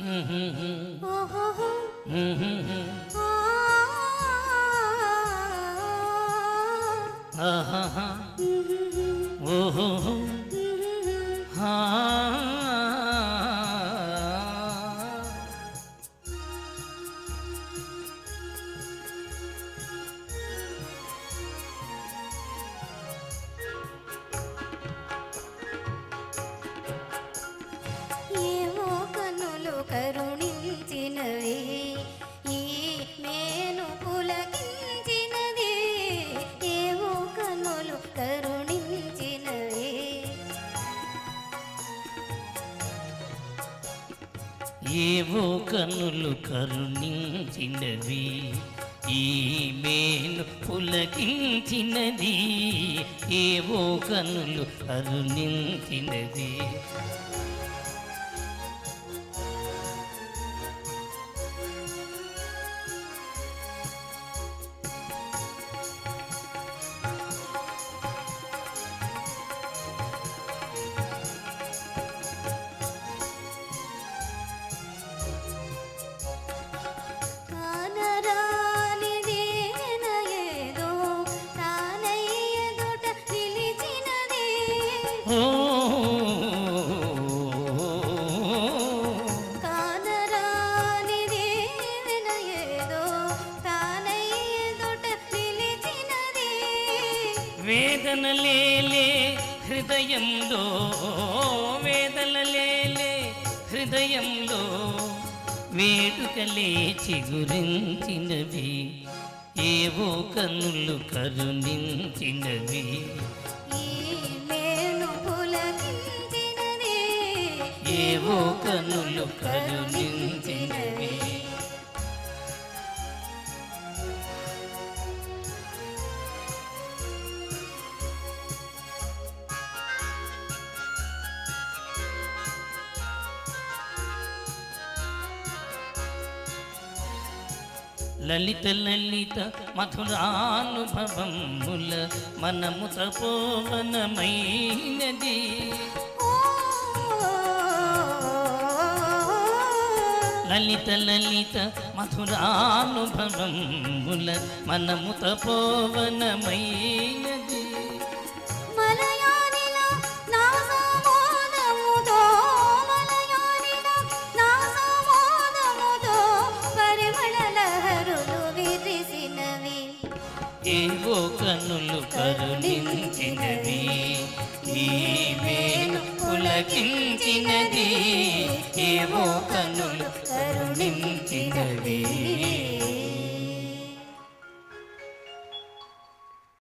ఓహోహో ఆ ఆహాహా. ఓహో హా. ఏవో కన్నులు కరుణించినవి ఈ మేను పులకించినది ఏవో కన్నులు కరుణించినవి ఏవో కనులు కరుణించినవి ఈ మేలు పులకించినది ఏవో కనులు కరుణించినది కానరానిదేన ఏదో తానై ఎదుట నిలిచినది ఓ కానరానిదేన ఏదో తానై ఎదుట నిలిచినది వేదన లేలే హృదయంలో వేదన లేలే హృదయంలో వేడుకలే చిగురించినవి ఏవో కన్నులు కరుణించినవి ఈ మేను పులకించినది ఏవో కన్నులు కరుణించినవి లలిత లలిత మధురానుభవముల మనము తపోవనమైనది లలిత లలిత మధురానుభవముల మనము తపోవనమైనది మలయానిల నా సమోదముతో మలయానిల నా సమోదముతో పరిమళ లహరులు విరిసినవి ఏవో కనులు కరుణించినవి ఈ వేణు పులకించినది ఏవో కనులు కరుణించినవి